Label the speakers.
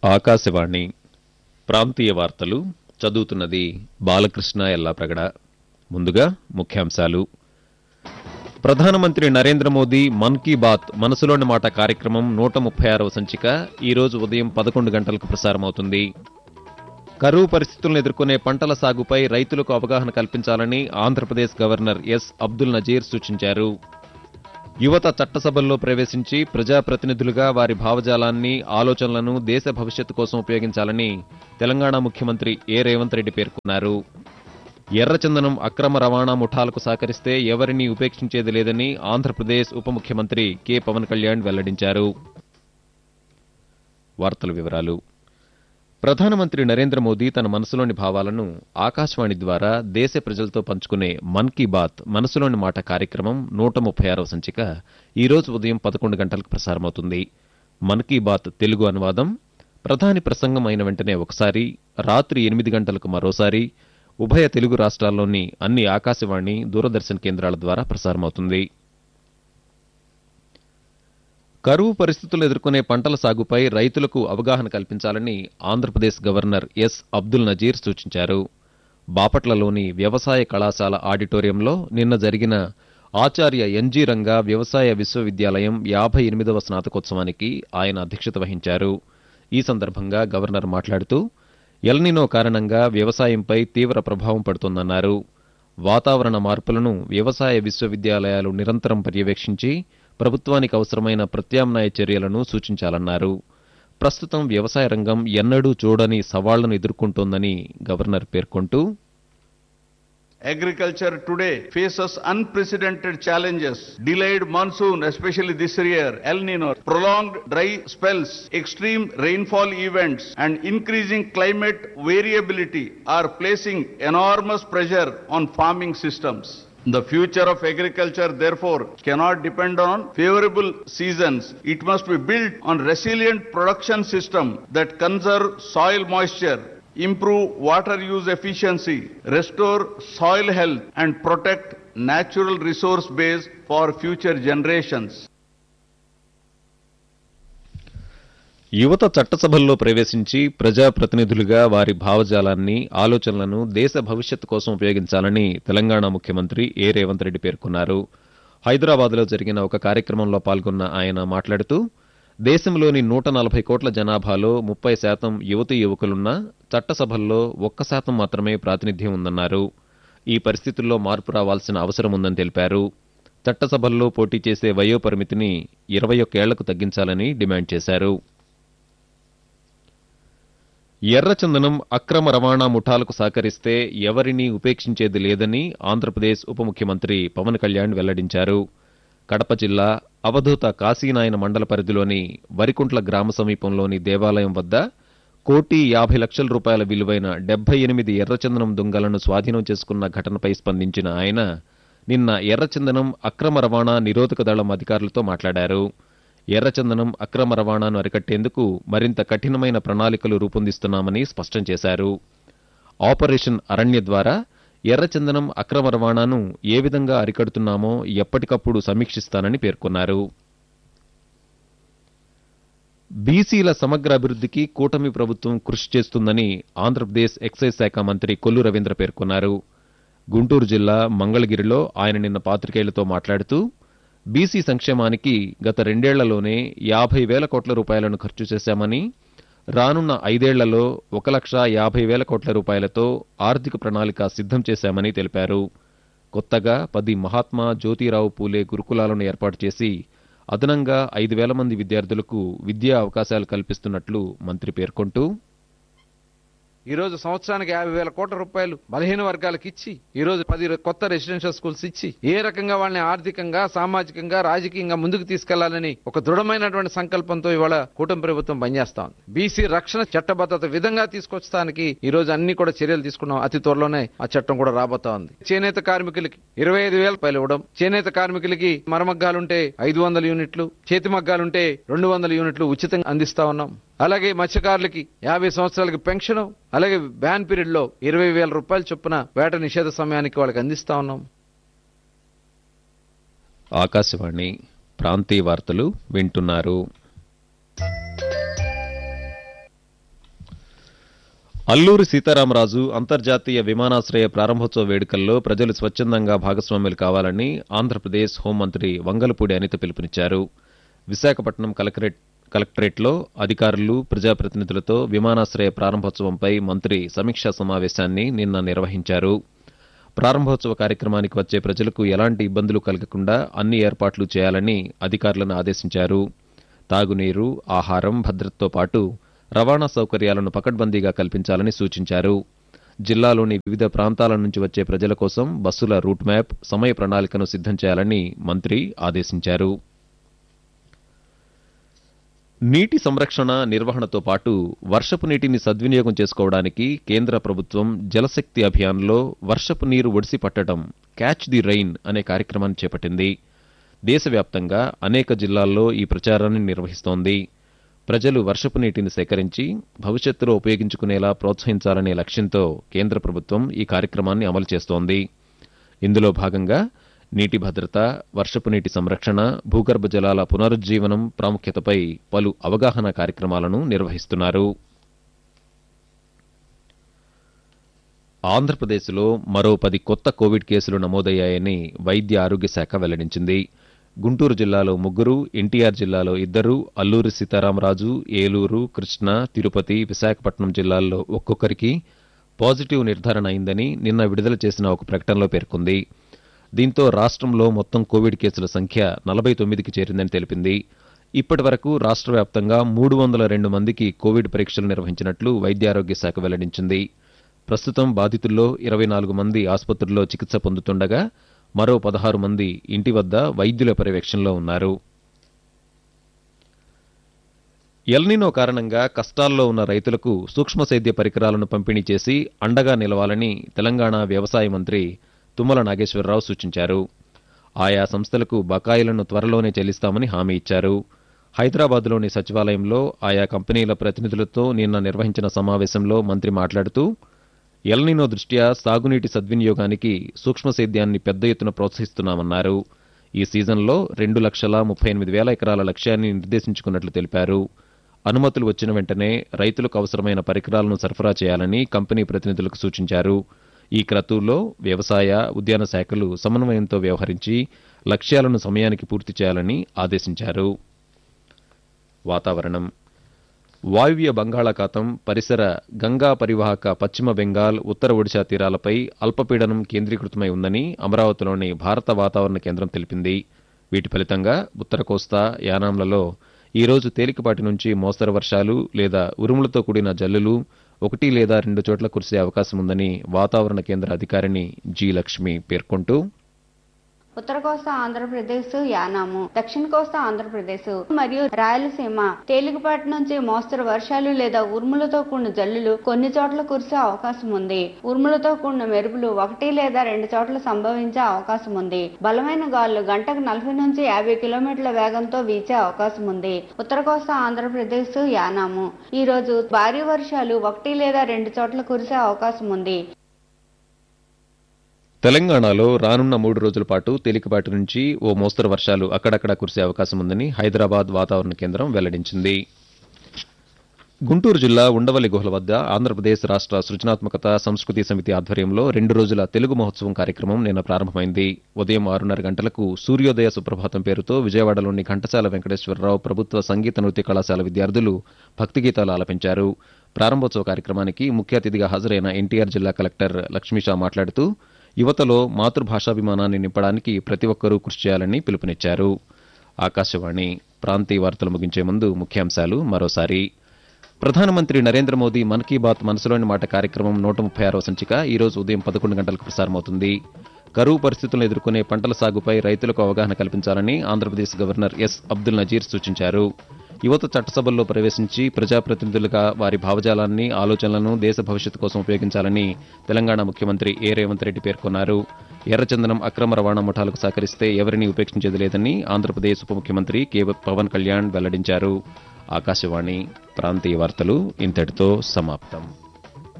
Speaker 1: ఆకాశవాణి ప్రాంతీయ వార్తలు చదువుతున్నది బాలకృష్ణ ఎల్లాప్రగడ ముందుగా ముఖ్యాంశాలు ప్రధానమంత్రి నరేంద్ర మోదీ మన్ కీ బాత్ మనసులోని మాట కార్యక్రమం నూట ముప్పై ఆరవ సంచిక ఈ రోజు ఉదయం పదకొండు గంటలకు ప్రసారమవుతుంది కరువు పరిస్థితులను ఎదుర్కొనే పంటల సాగుపై రైతులకు అవగాహన కల్పించాలని ఆంధ్రప్రదేశ్ గవర్నర్ ఎస్ అబ్దుల్ నజీర్ సూచించారు యువత చట్టసభల్లో ప్రవేశించి ప్రజాప్రతినిధులుగా వారి భావజాలాన్ని ఆలోచనలను దేశ భవిష్యత్తు కోసం ఉపయోగించాలని తెలంగాణ ముఖ్యమంత్రి ఏ రేవంత్ రెడ్డి పేర్కొన్నారు ఎర్రచందనం అక్రమ రవాణా ముఠాలకు సహకరిస్తే ఎవరినీ ఉపేక్షించేది లేదని ఆంధ్రప్రదేశ్ ఉప ముఖ్యమంత్రి కె పవన్ కళ్యాణ్ వెల్లడించారు వార్తల వివరాలు ప్రధానమంత్రి నరేంద్ర మోదీ తన మనసులోని భావాలను ఆకాశవాణి ద్వారా దేశ ప్రజలతో పంచుకునే మన్ కీ బాత్ మనసులోని మాట కార్యక్రమం నూట ముప్పై ఆరవ సంచిక ఈ రోజు ఉదయం పదకొండు గంటలకు ప్రసారమవుతుంది మన్ కీ బాత్ తెలుగు అనువాదం ప్రధాని ప్రసంగం అయిన వెంటనే ఒకసారి రాత్రి ఎనిమిది గంటలకు మరోసారి ఉభయ తెలుగు రాష్ట్రాల్లోని అన్ని ఆకాశవాణి దూరదర్శన్ కేంద్రాల ద్వారా ప్రసారమవుతుంది కరువు పరిస్థితులు ఎదుర్కొనే పంటల సాగుపై రైతులకు అవగాహన కల్పించాలని ఆంధ్రప్రదేశ్ గవర్నర్ ఎస్ అబ్దుల్ నజీర్ సూచించారు బాపట్లలోని వ్యవసాయ కళాశాల ఆడిటోరియంలో నిన్న జరిగిన ఆచార్య ఎన్జీ రంగా వ్యవసాయ విశ్వవిద్యాలయం యాభై ఎనిమిదవ స్నాతకోత్సవానికి ఆయన అధ్యక్షత వహించారు ఈ సందర్భంగా గవర్నర్ మాట్లాడుతూ ఎల్నినో కారణంగా వ్యవసాయంపై తీవ్ర ప్రభావం పడుతోందన్నారు వాతావరణ మార్పులను వ్యవసాయ విశ్వవిద్యాలయాలు నిరంతరం పర్యవేక్షించి ప్రభుత్వానికి అవసరమైన ప్రత్యామ్నాయ చర్యలను సూచించాలన్నారు ప్రస్తుతం వ్యవసాయ రంగం ఎన్నడూ చూడని సవాళ్లను ఎదుర్కొంటోందని గవర్నర్ పేర్కొంటూ
Speaker 2: Agriculture today faces unprecedented challenges. Delayed monsoon, especially this year, El Nino, prolonged dry spells, extreme rainfall events, and increasing climate variability are placing enormous pressure on farming systems. The future of agriculture, therefore, cannot depend on favorable seasons. It must be built on resilient production system that conserve soil moisture, improve water use efficiency, restore soil health, and protect natural resource base for future generations.
Speaker 1: యువత చట్టసభల్లో ప్రవేశించి ప్రజాప్రతినిధులుగా వారి భావజాలాన్ని ఆలోచనలను దేశ భవిష్యత్తు కోసం ఉపయోగించాలని తెలంగాణ ముఖ్యమంత్రి ఏ రేవంత్ రెడ్డి పేర్కొన్నారు హైదరాబాద్లో జరిగిన ఒక కార్యక్రమంలో పాల్గొన్న ఆయన మాట్లాడుతూ దేశంలోని నూట నలభై కోట్ల జనాభాలో ముప్పై శాతం యువతీ యువకులున్నా చట్టసభల్లో ఒక్క శాతం మాత్రమే ప్రాతినిధ్యం ఉందన్నారు ఈ పరిస్థితుల్లో మార్పు రావాల్సిన అవసరం ఉందని తెలిపారు చట్టసభల్లో పోటీ చేసే వయోపరిమితిని ఇరవై ఒక్కేళ్లకు తగ్గించాలని డిమాండ్ చేశారు ఎర్రచందనం అక్రమ రవాణా ముఠాలకు సహకరిస్తే ఎవరినీ ఉపేక్షించేది లేదని ఆంధ్రప్రదేశ్ ఉప ముఖ్యమంత్రి పవన్ కళ్యాణ్ వెల్లడించారు కడప జిల్లా అవధూత కాశీనాయన మండల పరిధిలోని వరికుంట్ల గ్రామ సమీపంలోని దేవాలయం వద్ద కోటి యాభై లక్షల రూపాయల విలువైన డెబ్బై ఎనిమిది ఎర్రచందనం దుంగలను స్వాధీనం చేసుకున్న ఘటనపై స్పందించిన ఆయన నిన్న ఎర్రచందనం అక్రమ రవాణా నిరోధక దళం అధికారులతో మాట్లాడారు ఎర్రచందనం అక్రమ రవాణాను అరికట్టేందుకు మరింత కఠినమైన ప్రణాళికలు రూపొందిస్తున్నామని స్పష్టం చేశారు ఆపరేషన్ అరణ్య ద్వారా ఎర్రచందనం అక్రమ రవాణాను ఏ విధంగా అరికడుతున్నామో ఎప్పటికప్పుడు సమీక్షిస్తానని పేర్కొన్నారు బీసీల సమగ్ర అభివృద్ధికి కూటమి ప్రభుత్వం కృషి చేస్తుందని ఆంధ్రప్రదేశ్ ఎక్సైజ్ శాఖ మంత్రి కొల్లు రవీంద్ర పేర్కొన్నారు గుంటూరు జిల్లా మంగళగిరిలో ఆయన నిన్న పాత్రికేయులతో మాట్లాడుతూ బీసీ సంక్షేమానికి గత రెండేళ్లలోనే యాభై వేల కోట్ల రూపాయలను ఖర్చు చేశామని రానున్న ఐదేళ్లలో ఒక లక్ష యాభై వేల కోట్ల రూపాయలతో ఆర్థిక ప్రణాళిక సిద్ధం చేశామని తెలిపారు కొత్తగా పది మహాత్మా జ్యోతిరావు పూలే గురుకులాలను ఏర్పాటు చేసి అదనంగా ఐదు వేల మంది విద్యార్థులకు విద్యా అవకాశాలు కల్పిస్తున్నట్లు మంత్రి పేర్కొంటూ
Speaker 3: ఈ రోజు సంవత్సరానికి యాభై వేల కోట్ల రూపాయలు బలహీన వర్గాలకు ఇచ్చి ఈ రోజు పది కొత్త రెసిడెన్షియల్ స్కూల్స్ ఇచ్చి ఏ రకంగా వాళ్ళని ఆర్థికంగా సామాజికంగా రాజకీయంగా ముందుకు తీసుకెళ్లాలని ఒక దృఢమైనటువంటి సంకల్పంతో ఇవాళ కూటమి ప్రభుత్వం పనిచేస్తా ఉంది బీసీ రక్షణ చట్టబద్ధత విధంగా తీసుకొచ్చడానికి ఈ రోజు అన్ని కూడా చర్యలు తీసుకున్నాం అతి త్వరలోనే ఆ చట్టం కూడా రాబోతా ఉంది చేనేత కార్మికులకి ఇరవై ఐదు వేల రూపాయలు ఇవ్వడం చేనేత కార్మికులకి మరమగ్గాలుంటే ఐదు వందల యూనిట్లు చేతి మగ్గాలుంటే రెండు వందల యూనిట్లు ఉచితంగా అందిస్తా ఉన్నాం అలాగే మత్స్యకారులకి యాభై సంవత్సరాలకి పెన్షన్ అలాగే బ్యాన్ పీరియడ్ లో ఇరవై వేల రూపాయల చొప్పున వేట నిషేధ సమయానికి వాళ్ళకి అందిస్తా ఉన్నాం
Speaker 1: ఆకాశవాణి ప్రాంతీయ వార్తలు వింటున్నారు అల్లూరి సీతారామరాజు అంతర్జాతీయ విమానాశ్రయ ప్రారంభోత్సవ వేడుకల్లో ప్రజలు స్వచ్ఛందంగా భాగస్వాములు కావాలని ఆంధ్రప్రదేశ్ హోంమంత్రి వంగలపూడి అనిత పిలుపునిచ్చారు విశాఖపట్నం కలెక్టరేట్ కలెక్టరేట్లో అధికారులు ప్రజాప్రతినిధులతో విమానాశ్రయ ప్రారంభోత్సవంపై మంత్రి సమీక్షా సమావేశాన్ని నిన్న నిర్వహించారు ప్రారంభోత్సవ కార్యక్రమానికి వచ్చే ప్రజలకు ఎలాంటి ఇబ్బందులు కలగకుండా అన్ని ఏర్పాట్లు చేయాలని అధికారులను ఆదేశించారు తాగునీరు ఆహారం భద్రతతో పాటు రవాణా సౌకర్యాలను పకడ్బందీగా కల్పించాలని సూచించారు జిల్లాలోని వివిధ ప్రాంతాల నుంచి వచ్చే ప్రజల కోసం బస్సుల రూట్ మ్యాప్ సమయ ప్రణాళికను సిద్ధం చేయాలని మంత్రి ఆదేశించారు నీటి సంరక్షణ నిర్వహణతో పాటు వర్షపు నీటిని సద్వినియోగం చేసుకోవడానికి కేంద్ర ప్రభుత్వం జలశక్తి అభియాన్లో వర్షపు నీరు ఒడిసి పట్టడం క్యాచ్ ది రైన్ అనే కార్యక్రమాన్ని చేపట్టింది దేశవ్యాప్తంగా అనేక జిల్లాల్లో ఈ ప్రచారాన్ని నిర్వహిస్తోంది ప్రజలు వర్షపు నీటిని సేకరించి భవిష్యత్తులో ఉపయోగించుకునేలా ప్రోత్సహించాలనే లక్ష్యంతో కేంద్ర ప్రభుత్వం ఈ కార్యక్రమాన్ని అమలు చేస్తోంది ఇందులో భాగంగా నీటి భద్రత వర్షపు నీటి సంరక్షణ భూగర్భ జలాల పునరుజ్జీవనం ప్రాముఖ్యతపై పలు అవగాహన కార్యక్రమాలను నిర్వహిస్తున్నారు ఆంధ్రప్రదేశ్లో మరో పది కొత్త కోవిడ్ కేసులు నమోదయ్యాయని వైద్య ఆరోగ్య శాఖ వెల్లడించింది గుంటూరు జిల్లాలో ముగ్గురు ఎన్టీఆర్ జిల్లాలో ఇద్దరు అల్లూరి సీతారామరాజు ఏలూరు కృష్ణా తిరుపతి విశాఖపట్నం జిల్లాల్లో ఒక్కొక్కరికి పాజిటివ్ నిర్ధారణ అయిందని నిన్న విడుదల చేసిన ఒక ప్రకటనలో పేర్కొంది దీంతో రాష్ట్రంలో మొత్తం కోవిడ్ కేసుల సంఖ్య నలభై తొమ్మిదికి చేరిందని తెలిపింది ఇప్పటి వరకు రాష్ట్ర వ్యాప్తంగా మూడు వందల రెండు మందికి కోవిడ్ పరీక్షలు నిర్వహించినట్లు వైద్యారోగ్య శాఖ వెల్లడించింది ప్రస్తుతం బాధితుల్లో ఇరవై నాలుగు మంది ఆసుపత్రుల్లో చికిత్స పొందుతుండగా మరో పదహారు మంది ఇంటి వద్ద వైద్యుల పర్యవేక్షణలో ఉన్నారు ఎల్నినో కారణంగా కష్టాల్లో ఉన్న రైతులకు సూక్ష్మ సేద్య పరికరాలను పంపిణీ చేసి అండగా నిలవాలని తెలంగాణ వ్యవసాయ మంత్రి తుమ్మల నాగేశ్వరరావు సూచించారు ఆయా సంస్థలకు బకాయిలను త్వరలోనే చెల్లిస్తామని హామీ ఇచ్చారు హైదరాబాద్లోని సచివాలయంలో ఆయా కంపెనీల ప్రతినిధులతో నిన్న నిర్వహించిన సమావేశంలో మంత్రి మాట్లాడుతూ ఎల్నినో దృష్ట్యా సాగునీటి సద్వినియోగానికి సూక్ష్మ సేద్యాన్ని పెద్ద ఎత్తున ప్రోత్సహిస్తున్నామన్నారు ఈ సీజన్లో రెండు లక్షల ముప్పై ఎనిమిది వేల ఎకరాల లక్ష్యాన్ని నిర్దేశించుకున్నట్లు తెలిపారు అనుమతులు వచ్చిన వెంటనే రైతులకు అవసరమైన పరికరాలను సరఫరా చేయాలని కంపెనీ ప్రతినిధులకు సూచించారు ఈ క్రతువులో వ్యవసాయ ఉద్యాన శాఖలు సమన్వయంతో వ్యవహరించి లక్ష్యాలను సమయానికి పూర్తి చేయాలని ఆదేశించారు వాతావరణం వాయువ్య బంగాళాఖాతం పరిసర గంగా పరివాహక పశ్చిమ బెంగాల్ ఉత్తర ఒడిశా తీరాలపై అల్పపీడనం కేంద్రీకృతమై ఉందని అమరావతిలోని భారత వాతావరణ కేంద్రం తెలిపింది వీటి ఫలితంగా ఉత్తర కోస్తా యానాంలలో ఈ రోజు తేలికపాటి నుంచి మోస్తరు వర్షాలు లేదా ఉరుములతో కూడిన జల్లులు ఒకటి లేదా రెండు చోట్ల కురిసే అవకాశం ఉందని వాతావరణ కేంద్ర అధికారిని జి లక్ష్మి పేర్కొంటూ
Speaker 4: ఉత్తర కోస్తా ఆంధ్రప్రదేశ్ యానాము దక్షిణ కోస్తా ఆంధ్రప్రదేశ్ మరియు రాయలసీమ తేలికపాటి నుంచి మోస్తరు వర్షాలు లేదా ఉరుములతో కూడిన జల్లులు కొన్ని చోట్ల కురిసే అవకాశం ఉంది ఉరుములతో కూడిన మెరుపులు ఒకటి లేదా రెండు చోట్ల సంభవించే అవకాశం ఉంది బలమైన గాలులు గంటకు నలభై నుంచి యాభై కిలోమీటర్ల వేగంతో వీచే అవకాశం ఉంది ఉత్తర కోస్తా ఆంధ్రప్రదేశ్ యానాము ఈ రోజు భారీ వర్షాలు ఒకటి లేదా రెండు చోట్ల కురిసే అవకాశం ఉంది
Speaker 1: తెలంగాణలో రానున్న మూడు రోజుల పాటు తేలికపాటి నుంచి ఓ మోస్తరు వర్షాలు అక్కడక్కడా కురిసే అవకాశం ఉందని హైదరాబాద్ వాతావరణ కేంద్రం వెల్లడించింది గుంటూరు జిల్లా ఉండవల్లి గుహల వద్ద ఆంధ్రప్రదేశ్ రాష్ట్ర సృజనాత్మకత సంస్కృతి సమితి ఆధ్వర్యంలో రెండు రోజుల తెలుగు మహోత్సవం కార్యక్రమం నిన్న ప్రారంభమైంది ఉదయం ఆరున్నర గంటలకు సూర్యోదయ సుప్రభాతం పేరుతో విజయవాడలోని ఘంటసాల వెంకటేశ్వరరావు ప్రభుత్వ సంగీత నృత్య కళాశాల విద్యార్థులు భక్తి గీతాలు ఆలపించారు ప్రారంభోత్సవ కార్యక్రమానికి ముఖ్య అతిథిగా హాజరైన ఎన్టీఆర్ జిల్లా కలెక్టర్ లక్ష్మీషా మాట్లాడుతూ యువతలో మాతృభాషాభిమానాన్ని నింపడానికి ప్రతి ఒక్కరూ కృషి చేయాలని పిలుపునిచ్చారు ఆకాశవాణి ప్రాంతీయ వార్తలు ముగించే ముందు ముఖ్యాంశాలు మరోసారి ప్రధానమంత్రి నరేంద్ర మోదీ మన్ కీ బాత్ మనసులోని మాట కార్యక్రమం నూట ముప్పై ఆరవ సంచిక ఈ రోజు ఉదయం పదకొండు గంటలకు ప్రసారమవుతుంది కరువు పరిస్థితులను ఎదుర్కొనే పంటల సాగుపై రైతులకు అవగాహన కల్పించాలని ఆంధ్రప్రదేశ్ గవర్నర్ ఎస్ అబ్దుల్ నజీర్ సూచించారు యువత చట్టసభల్లో ప్రవేశించి ప్రజాప్రతినిధులుగా వారి భావజాలాన్ని ఆలోచనలను దేశ భవిష్యత్తు కోసం ఉపయోగించాలని తెలంగాణ ముఖ్యమంత్రి ఏ రేవంత్ రెడ్డి పేర్కొన్నారు ఎర్రచందనం అక్రమ రవాణా ముఠాలకు సహకరిస్తే ఎవరినీ ఉపేక్షించేది లేదని ఆంధ్రప్రదేశ్ ఉప ముఖ్యమంత్రి కె పవన్ కళ్యాణ్ వెల్లడించారు ఆకాశవాణి ప్రాంతీయ వార్తలు ఇంతటితో సమాప్తం